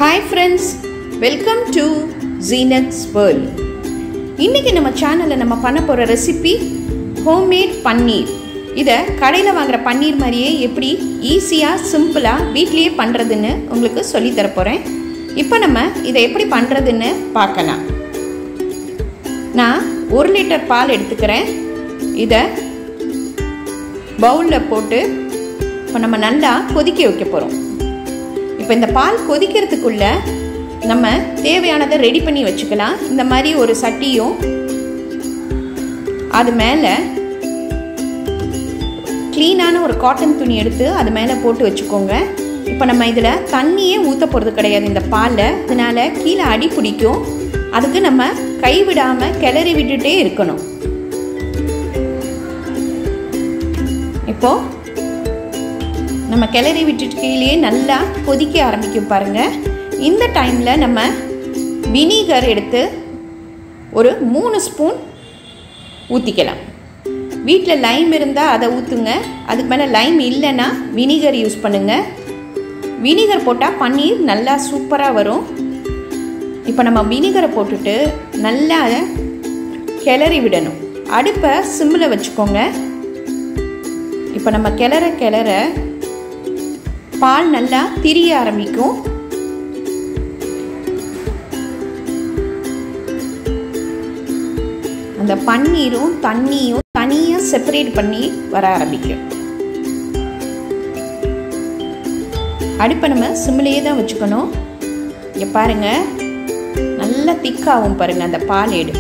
hi friends welcome to Zeenath's world இன்றைக்கி நம்ம சேனலில் நம்ம பண்ண போகிற ரெசிபி ஹோம்மேட் பன்னீர் இதை கடையில் வாங்குற பன்னீர் மாதிரியே எப்படி ஈஸியாக சிம்பிளாக வீட்லேயே பண்ணுறதுன்னு உங்களுக்கு சொல்லித்தர போகிறேன் இப்போ நம்ம இதை எப்படி பண்ணுறதுன்னு பார்க்கலாம் நான் ஒரு லிட்டர் பால் எடுத்துக்கிறேன் இதை பவுலில் போட்டு இப்போ நம்ம நல்லா கொதிக்க வைக்க போகிறோம் இப்போ இந்த பால் கொதிக்கிறதுக்குள்ள நம்ம தேவையானதை ரெடி பண்ணி வச்சுக்கலாம் இந்த மாதிரி ஒரு சட்டியும் அது மேலே க்ளீனான ஒரு காட்டன் துணி எடுத்து அது மேலே போட்டு வச்சுக்கோங்க இப்போ நம்ம இதில் தண்ணியே ஊற்ற போகிறது கிடையாது இந்த பாலில் அதனால் கீழே அடி பிடிக்கும் அதுக்கு நம்ம கைவிடாமல் கிளறி விட்டுட்டே இருக்கணும் இப்போது நம்ம கிளறி விட்டுட்டு கீழே நல்லா கொதிக்க ஆரம்பிக்கும் பாருங்கள் இந்த டைமில் நம்ம வினிகர் எடுத்து ஒரு மூணு ஸ்பூன் ஊற்றிக்கலாம் வீட்டில் லைம் இருந்தால் அதை ஊற்றுங்க அதுக்கு மேலே லைம் இல்லைன்னா வினிகர் யூஸ் பண்ணுங்கள் வினிகர் போட்டால் பன்னீர் நல்லா சூப்பராக வரும் இப்போ நம்ம வினிகரை போட்டுட்டு நல்லா கிளறி விடணும் அடுப்பை சிம்மில் வச்சுக்கோங்க இப்போ நம்ம கிளற கிளற பால் நல்லா திரிய ஆரம்பிக்கும் அந்த பன்னீரும் தண்ணியும் தனியாக செப்பரேட் பண்ணி வர ஆரம்பிக்கும் அடுப்பை நம்ம சிம்மிலேயே தான் வச்சுக்கணும் இங்கே பாருங்கள் நல்லா திக்காகும் பாருங்கள் அந்த பால் எடு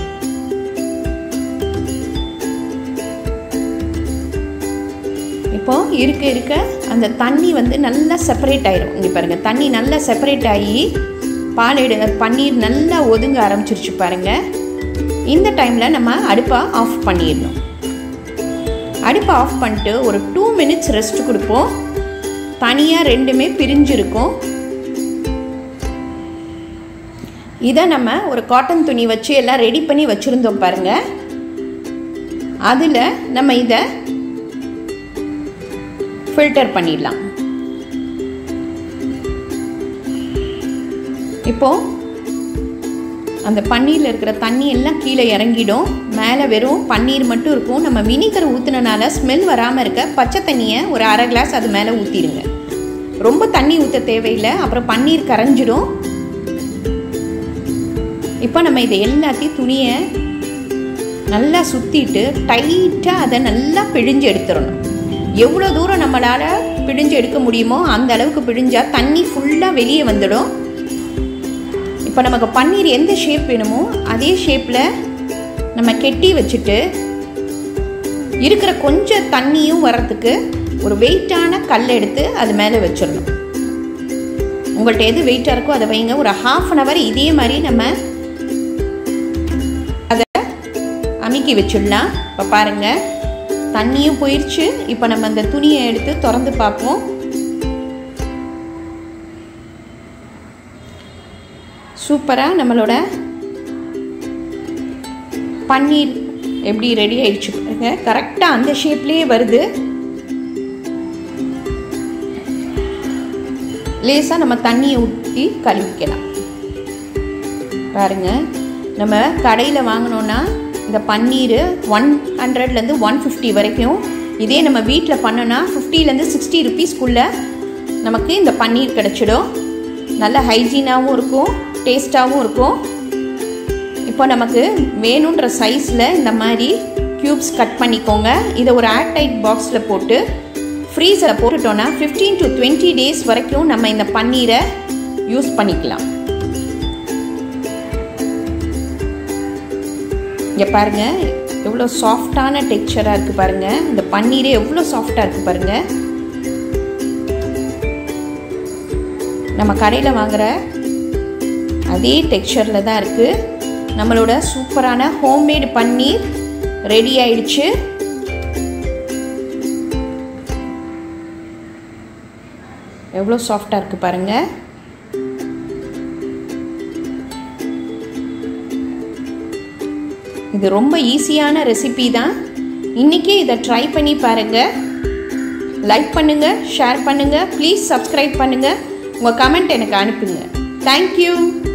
இப்போ இருக்க இருக்க அந்த தண்ணி வந்து நல்லா செப்பரேட் ஆயிரும் இங்கே பாருங்கள் தண்ணி நல்லா செப்பரேட் ஆகி பால் எடு பன்னீர் நல்லா ஒதுங்க ஆரம்பிச்சிருச்சு பாருங்கள் இந்த டைமில் நம்ம அடுப்பை ஆஃப் பண்ணிடணும் அடுப்பை ஆஃப் பண்ணிட்டு ஒரு டூ மினிட்ஸ் ரெஸ்ட் கொடுப்போம் தனியாக ரெண்டுமே பிரிஞ்சிருக்கும் இதை நம்ம ஒரு காட்டன் துணி வச்சு எல்லாம் ரெடி பண்ணி வச்சுருந்தோம் பாருங்கள் அதில் நம்ம இதை ஃபில்டர் பண்ணிடலாம் இப்போ அந்த பன்னீரில் இருக்கிற தண்ணி எல்லாம் கீழே இறங்கிடும் மேலே வெறும் பன்னீர் மட்டும் இருக்கும் நம்ம வினிகர் ஊற்றுனனால ஸ்மெல் வராமல் இருக்க பச்சை தண்ணியை ஒரு அரை கிளாஸ் அது மேலே ஊற்றிடுங்க ரொம்ப தண்ணி ஊற்ற தேவையில்லை அப்புறம் பன்னீர் கரைஞ்சிடும் இப்போ நம்ம இதை எல்லாத்தையும் துணியை நல்லா சுற்றிட்டு டைட்டாக அதை நல்லா பிழிஞ்சு எடுத்துடணும் எவ்வளோ தூரம் நம்மளால் பிழிஞ்சு எடுக்க முடியுமோ அந்த அளவுக்கு பிழிஞ்சால் தண்ணி ஃபுல்லாக வெளியே வந்துடும் இப்போ நமக்கு பன்னீர் எந்த ஷேப் வேணுமோ அதே ஷேப்பில் நம்ம கெட்டி வச்சுட்டு இருக்கிற கொஞ்சம் தண்ணியும் வர்றதுக்கு ஒரு வெயிட்டான கல் எடுத்து அது மேலே வச்சிடணும் உங்கள்கிட்ட எது வெயிட்டாக இருக்கோ அதை வைங்க ஒரு ஹாஃப் அன் ஹவர் இதே மாதிரி நம்ம அதை அமுக்கி வச்சிடலாம் இப்போ பாருங்கள் தண்ணியும் போயிடுச்சு இப்போ நம்ம அந்த துணியை எடுத்து திறந்து பார்ப்போம் சூப்பராக நம்மளோட பன்னீர் எப்படி ரெடி ஆயிடுச்சு பாருங்க கரெக்டாக அந்த ஷேப்லேயே வருது லேசாக நம்ம தண்ணியை ஊற்றி கழுவிக்கலாம் பாருங்க நம்ம கடையில் வாங்கினோன்னா இந்த பன்னீர் ஒன் ஹண்ட்ரட்லேருந்து ஒன் ஃபிஃப்டி வரைக்கும் இதே நம்ம வீட்டில் பண்ணோன்னா ஃபிஃப்டிலேருந்து சிக்ஸ்டி ருபீஸ்க்குள்ளே நமக்கு இந்த பன்னீர் கிடச்சிடும் நல்ல ஹைஜீனாகவும் இருக்கும் டேஸ்ட்டாகவும் இருக்கும் இப்போ நமக்கு வேணுன்ற சைஸில் இந்த மாதிரி க்யூப்ஸ் கட் பண்ணிக்கோங்க இதை ஒரு ஏர்டைட் பாக்ஸில் போட்டு ஃப்ரீஸில் போட்டுட்டோன்னா ஃபிஃப்டீன் டு டுவெண்ட்டி டேஸ் வரைக்கும் நம்ம இந்த பன்னீரை யூஸ் பண்ணிக்கலாம் இங்கே பாருங்கள் எவ்வளோ சாஃப்டான டெக்ஸ்சராக இருக்குது பாருங்கள் இந்த பன்னீரே எவ்வளோ சாஃப்டாக இருக்குது பாருங்கள் நம்ம கடையில் வாங்குகிற அதே டெக்ஸ்சரில் தான் இருக்குது நம்மளோட சூப்பரான ஹோம்மேடு பன்னீர் ரெடி ஆயிடுச்சு எவ்வளோ சாஃப்டாக இருக்குது பாருங்கள் இது ரொம்ப ஈஸியான ரெசிபி தான் இன்றைக்கே இதை ட்ரை பண்ணி பாருங்கள் லைக் பண்ணுங்கள் ஷேர் பண்ணுங்கள் ப்ளீஸ் சப்ஸ்கிரைப் பண்ணுங்கள் உங்கள் கமெண்ட் எனக்கு அனுப்புங்க தேங்க்யூ